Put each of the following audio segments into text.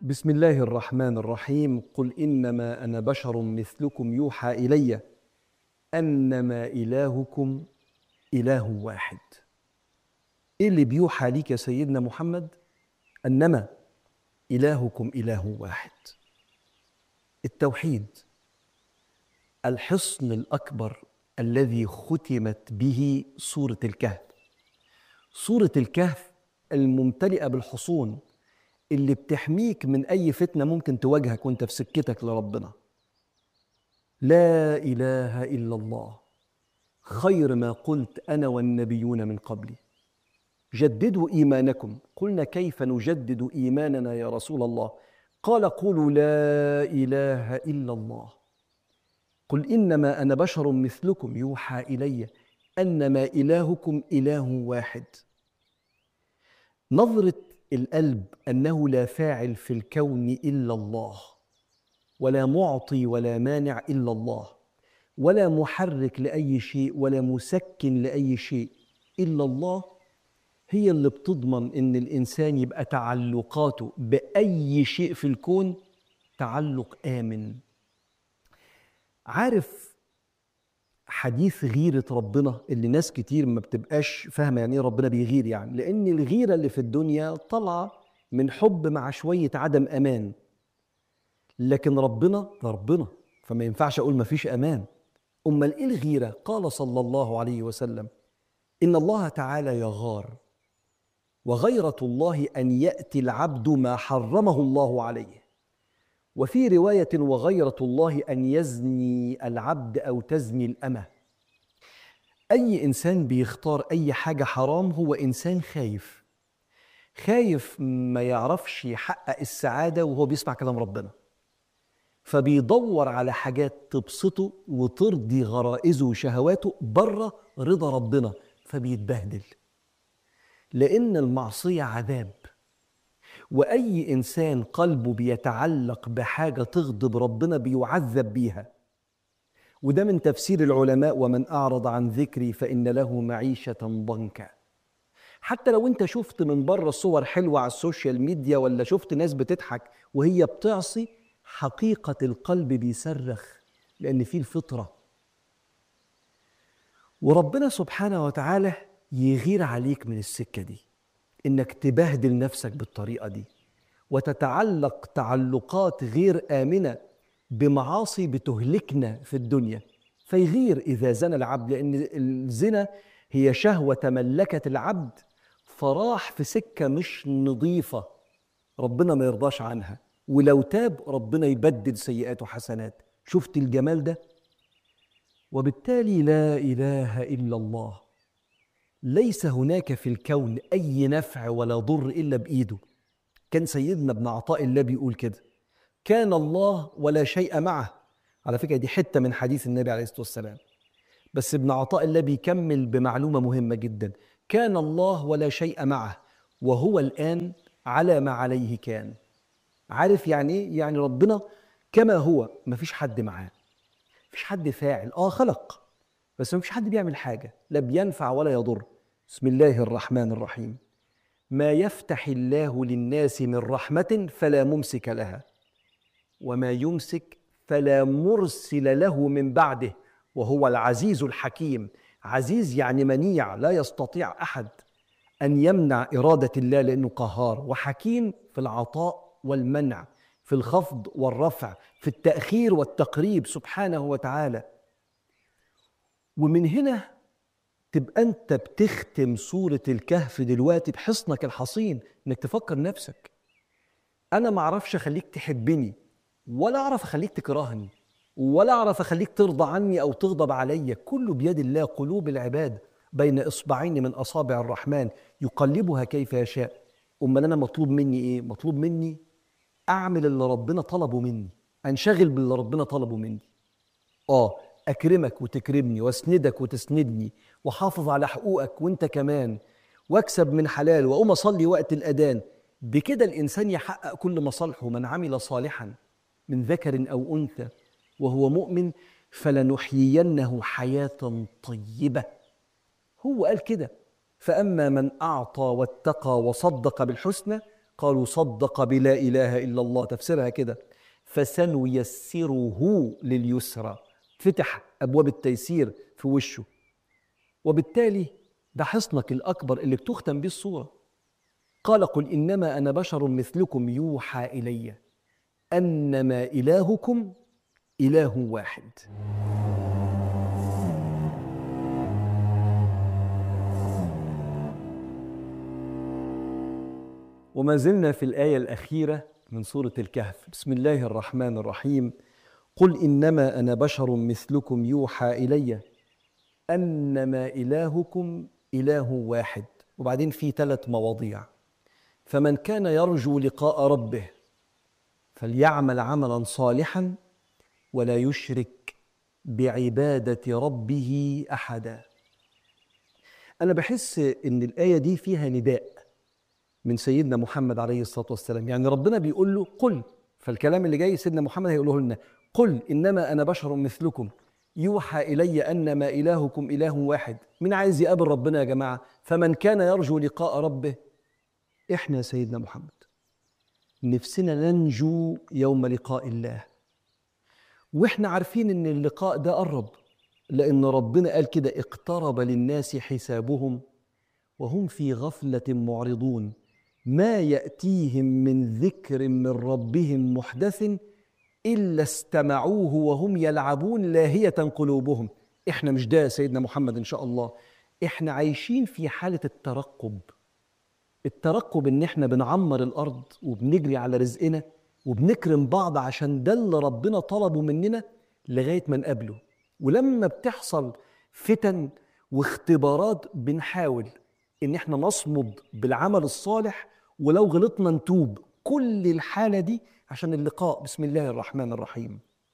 بسم الله الرحمن الرحيم قل انما انا بشر مثلكم يوحى الي انما الهكم اله واحد ايه اللي بيوحى ليك يا سيدنا محمد انما الهكم اله واحد التوحيد الحصن الاكبر الذي ختمت به سوره الكهف سوره الكهف الممتلئه بالحصون اللي بتحميك من اي فتنه ممكن تواجهك وانت في سكتك لربنا لا اله الا الله خير ما قلت انا والنبيون من قبلي جددوا ايمانكم قلنا كيف نجدد ايماننا يا رسول الله قال قولوا لا اله الا الله قل انما انا بشر مثلكم يوحى الي انما الهكم اله واحد نظره القلب انه لا فاعل في الكون الا الله ولا معطي ولا مانع الا الله ولا محرك لاي شيء ولا مسكن لاي شيء الا الله هي اللي بتضمن ان الانسان يبقى تعلقاته باي شيء في الكون تعلق امن عارف حديث غيرة ربنا اللي ناس كتير ما بتبقاش فاهمة يعني ايه ربنا بيغير يعني لأن الغيرة اللي في الدنيا طالعة من حب مع شوية عدم أمان لكن ربنا ده ربنا فما ينفعش أقول ما فيش أمان أمال إيه الغيرة؟ قال صلى الله عليه وسلم إن الله تعالى يغار وغيرة الله أن يأتي العبد ما حرمه الله عليه وفي رواية وغيرة الله أن يزني العبد أو تزني الأمة أي إنسان بيختار أي حاجة حرام هو إنسان خايف خايف ما يعرفش يحقق السعادة وهو بيسمع كلام ربنا فبيدور على حاجات تبسطه وترضي غرائزه وشهواته بره رضا ربنا فبيتبهدل لأن المعصية عذاب واي انسان قلبه بيتعلق بحاجه تغضب ربنا بيعذب بيها وده من تفسير العلماء ومن اعرض عن ذكري فان له معيشه ضنكا حتى لو انت شفت من بره صور حلوه على السوشيال ميديا ولا شفت ناس بتضحك وهي بتعصي حقيقه القلب بيصرخ لان فيه الفطره وربنا سبحانه وتعالى يغير عليك من السكه دي انك تبهدل نفسك بالطريقه دي وتتعلق تعلقات غير امنه بمعاصي بتهلكنا في الدنيا فيغير اذا زنى العبد لان الزنا هي شهوه تملكت العبد فراح في سكه مش نظيفه ربنا ما يرضاش عنها ولو تاب ربنا يبدل سيئاته حسنات شفت الجمال ده وبالتالي لا اله الا الله ليس هناك في الكون اي نفع ولا ضر الا بايده كان سيدنا ابن عطاء الله بيقول كده كان الله ولا شيء معه على فكره دي حته من حديث النبي عليه الصلاه والسلام بس ابن عطاء الله بيكمل بمعلومه مهمه جدا كان الله ولا شيء معه وهو الان على ما عليه كان عارف يعني ايه يعني ربنا كما هو مفيش حد معاه مفيش حد فاعل اه خلق بس مفيش حد بيعمل حاجه لا بينفع ولا يضر بسم الله الرحمن الرحيم ما يفتح الله للناس من رحمه فلا ممسك لها وما يمسك فلا مرسل له من بعده وهو العزيز الحكيم عزيز يعني منيع لا يستطيع احد ان يمنع اراده الله لانه قهار وحكيم في العطاء والمنع في الخفض والرفع في التاخير والتقريب سبحانه وتعالى ومن هنا تبقى انت بتختم سوره الكهف دلوقتي بحصنك الحصين انك تفكر نفسك انا ما اعرفش اخليك تحبني ولا اعرف اخليك تكرهني ولا اعرف اخليك ترضى عني او تغضب عليا كله بيد الله قلوب العباد بين اصبعين من اصابع الرحمن يقلبها كيف يشاء امال انا مطلوب مني ايه مطلوب مني اعمل اللي ربنا طلبه مني انشغل باللي ربنا طلبه مني اه اكرمك وتكرمني واسندك وتسندني واحافظ على حقوقك وانت كمان واكسب من حلال واقوم اصلي وقت الاذان بكده الانسان يحقق كل مصالحه من عمل صالحا من ذكر او انثى وهو مؤمن فلنحيينه حياه طيبه هو قال كده فاما من اعطى واتقى وصدق بالحسنى قالوا صدق بلا إله إلا الله تفسيرها كده فسنيسره لليسرى فتح أبواب التيسير في وشه وبالتالي ده حصنك الأكبر اللي بتختم بيه الصورة قال قل إنما أنا بشر مثلكم يوحى إلي أنما إلهكم إله واحد وما زلنا في الآية الأخيرة من سورة الكهف بسم الله الرحمن الرحيم قل إنما أنا بشر مثلكم يوحى إلي أنما إلهكم إله واحد وبعدين في ثلاث مواضيع فمن كان يرجو لقاء ربه فليعمل عملا صالحا ولا يشرك بعبادة ربه أحدا أنا بحس إن الآية دي فيها نداء من سيدنا محمد عليه الصلاه والسلام يعني ربنا بيقول له قل فالكلام اللي جاي سيدنا محمد هيقوله لنا قل انما انا بشر مثلكم يوحى الي انما الهكم اله واحد مين عايز يقابل ربنا يا جماعه فمن كان يرجو لقاء ربه احنا يا سيدنا محمد نفسنا ننجو يوم لقاء الله واحنا عارفين ان اللقاء ده قرب لان ربنا قال كده اقترب للناس حسابهم وهم في غفله معرضون ما ياتيهم من ذكر من ربهم محدث الا استمعوه وهم يلعبون لاهيه قلوبهم احنا مش ده سيدنا محمد ان شاء الله احنا عايشين في حاله الترقب الترقب ان احنا بنعمر الارض وبنجري على رزقنا وبنكرم بعض عشان ده اللي ربنا طلبه مننا لغايه ما نقابله ولما بتحصل فتن واختبارات بنحاول ان احنا نصمد بالعمل الصالح ولو غلطنا نتوب كل الحالة دي عشان اللقاء بسم الله الرحمن الرحيم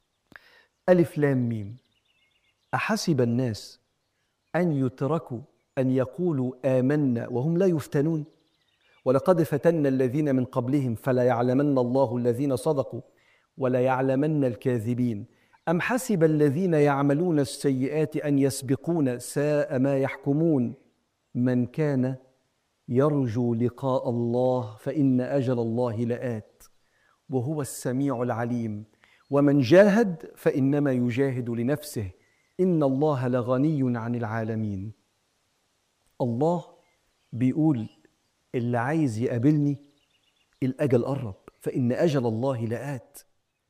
ألف لام ميم أحسب الناس أن يتركوا أن يقولوا آمنا وهم لا يفتنون ولقد فتنا الذين من قبلهم فلا يعلمن الله الذين صدقوا ولا يعلمن الكاذبين أم حسب الذين يعملون السيئات أن يسبقون ساء ما يحكمون من كان يرجو لقاء الله فان اجل الله لات وهو السميع العليم ومن جاهد فانما يجاهد لنفسه ان الله لغني عن العالمين الله بيقول اللي عايز يقابلني الاجل قرب فان اجل الله لات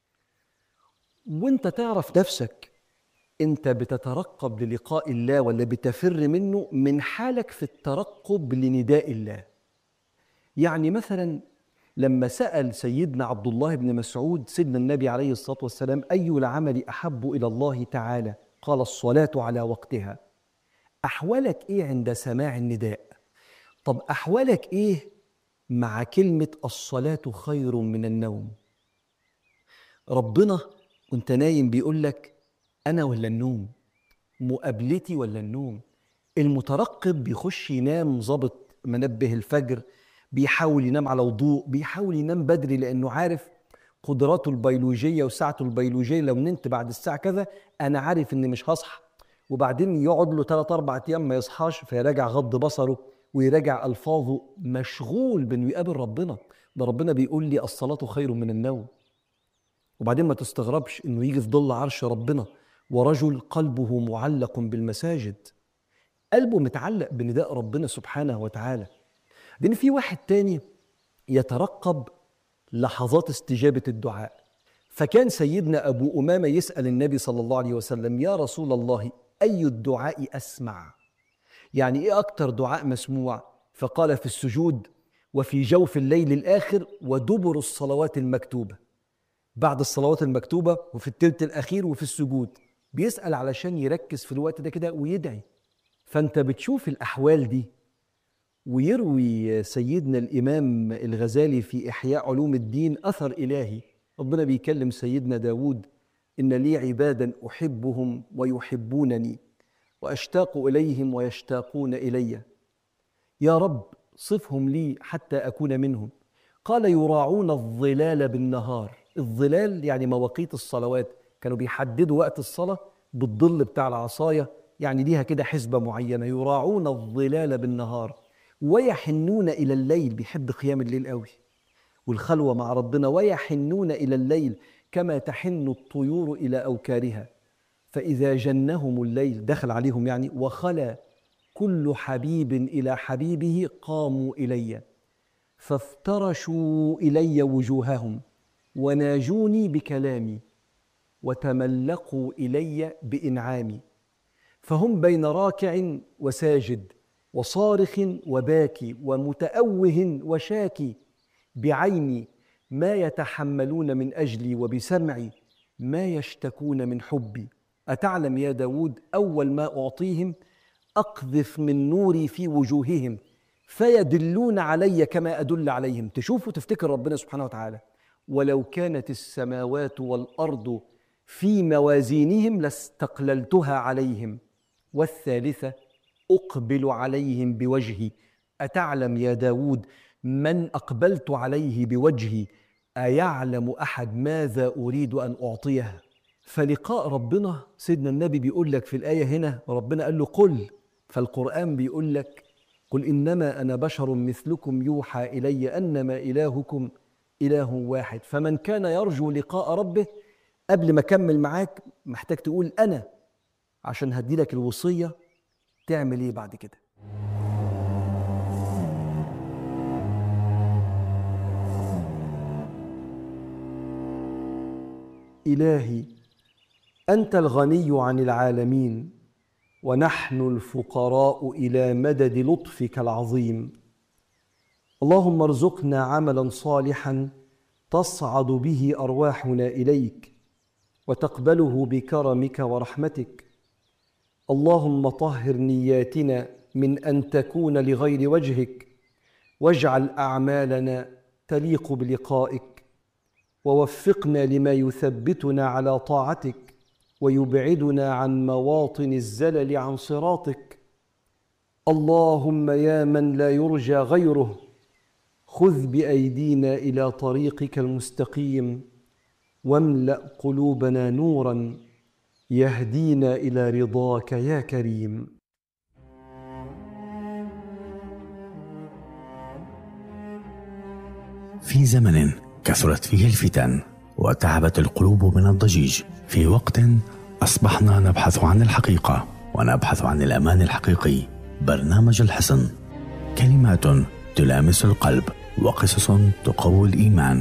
وانت تعرف نفسك انت بتترقب للقاء الله ولا بتفر منه من حالك في الترقب لنداء الله يعني مثلا لما سال سيدنا عبد الله بن مسعود سيدنا النبي عليه الصلاه والسلام اي العمل احب الى الله تعالى قال الصلاه على وقتها احوالك ايه عند سماع النداء طب احوالك ايه مع كلمه الصلاه خير من النوم ربنا وانت نايم بيقول لك أنا ولا النوم مقابلتي ولا النوم المترقب بيخش ينام ظابط منبه الفجر بيحاول ينام على وضوء بيحاول ينام بدري لأنه عارف قدراته البيولوجية وساعته البيولوجية لو نمت بعد الساعة كذا أنا عارف إني مش هصحى وبعدين يقعد له ثلاث أربع أيام ما يصحاش فيراجع غض بصره ويراجع ألفاظه مشغول بإنه يقابل ربنا ده ربنا بيقول لي الصلاة خير من النوم وبعدين ما تستغربش إنه يجي في ظل عرش ربنا ورجل قلبه معلق بالمساجد قلبه متعلق بنداء ربنا سبحانه وتعالى لأن في واحد تاني يترقب لحظات استجابة الدعاء فكان سيدنا أبو أمامة يسأل النبي صلى الله عليه وسلم يا رسول الله أي الدعاء أسمع يعني إيه أكتر دعاء مسموع فقال في السجود وفي جوف الليل الآخر ودبر الصلوات المكتوبة بعد الصلوات المكتوبة وفي التلت الأخير وفي السجود بيسأل علشان يركز في الوقت ده كده ويدعي فأنت بتشوف الأحوال دي ويروي سيدنا الإمام الغزالي في إحياء علوم الدين أثر إلهي ربنا بيكلم سيدنا داود إن لي عبادا أحبهم ويحبونني وأشتاق إليهم ويشتاقون إلي يا رب صفهم لي حتى أكون منهم قال يراعون الظلال بالنهار الظلال يعني مواقيت الصلوات كانوا بيحددوا وقت الصلاة بالظل بتاع العصاية يعني ليها كده حسبة معينة يراعون الظلال بالنهار ويحنون إلى الليل بيحب قيام الليل قوي والخلوة مع ربنا ويحنون إلى الليل كما تحن الطيور إلى أوكارها فإذا جنهم الليل دخل عليهم يعني وخلا كل حبيب إلى حبيبه قاموا إلي فافترشوا إلي وجوههم وناجوني بكلامي وتملقوا إلي بإنعامي فهم بين راكع وساجد وصارخ وباكي ومتأوه وشاكي بعيني ما يتحملون من أجلي وبسمعي ما يشتكون من حبي أتعلم يا داود أول ما أعطيهم أقذف من نوري في وجوههم فيدلون علي كما أدل عليهم تشوفوا تفتكر ربنا سبحانه وتعالى ولو كانت السماوات والأرض في موازينهم لاستقللتها عليهم والثالثة أقبل عليهم بوجهي أتعلم يا داود من أقبلت عليه بوجهي أيعلم أحد ماذا أريد أن أعطيه فلقاء ربنا سيدنا النبي بيقول لك في الآية هنا ربنا قال له قل فالقرآن بيقول لك قل إنما أنا بشر مثلكم يوحى إلي أنما إلهكم إله واحد فمن كان يرجو لقاء ربه قبل ما أكمل معاك محتاج تقول أنا عشان هدي لك الوصية تعمل إيه بعد كده إلهي أنت الغني عن العالمين ونحن الفقراء إلى مدد لطفك العظيم اللهم ارزقنا عملا صالحا تصعد به أرواحنا إليك وتقبله بكرمك ورحمتك اللهم طهر نياتنا من أن تكون لغير وجهك واجعل أعمالنا تليق بلقائك ووفقنا لما يثبتنا على طاعتك ويبعدنا عن مواطن الزلل عن صراطك اللهم يا من لا يرجى غيره خذ بايدينا الى طريقك المستقيم واملا قلوبنا نورا يهدينا الى رضاك يا كريم في زمن كثرت فيه الفتن وتعبت القلوب من الضجيج في وقت اصبحنا نبحث عن الحقيقه ونبحث عن الامان الحقيقي برنامج الحصن كلمات تلامس القلب وقصص تقوي الايمان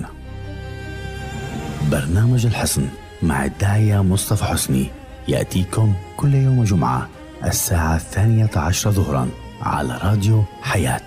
برنامج الحصن مع الداعيه مصطفى حسني ياتيكم كل يوم جمعه الساعه الثانيه عشر ظهرا على راديو حياه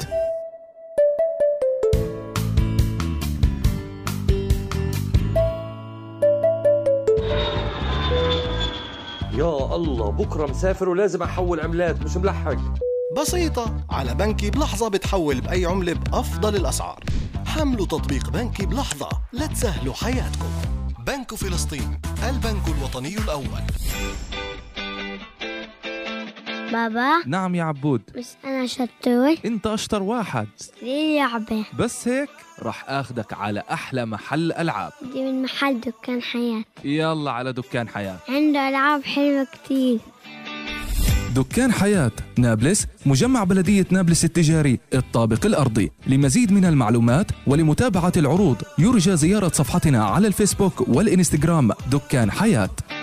يا الله بكره مسافر ولازم احول عملات مش ملحق بسيطة على بنكي بلحظة بتحول بأي عملة بأفضل الأسعار حملوا تطبيق بنكي بلحظة لتسهلوا حياتكم بنك فلسطين البنك الوطني الأول بابا نعم يا عبود بس أنا شطور انت اشطر واحد ليه لعبة بس هيك رح اخدك على احلى محل العاب دي من محل دكان حياة يلا على دكان حياة عنده ألعاب حلوة كتير دكان حياة نابلس مجمع بلدية نابلس التجاري الطابق الأرضي لمزيد من المعلومات ولمتابعة العروض يرجى زيارة صفحتنا على الفيسبوك والإنستغرام دكان حياة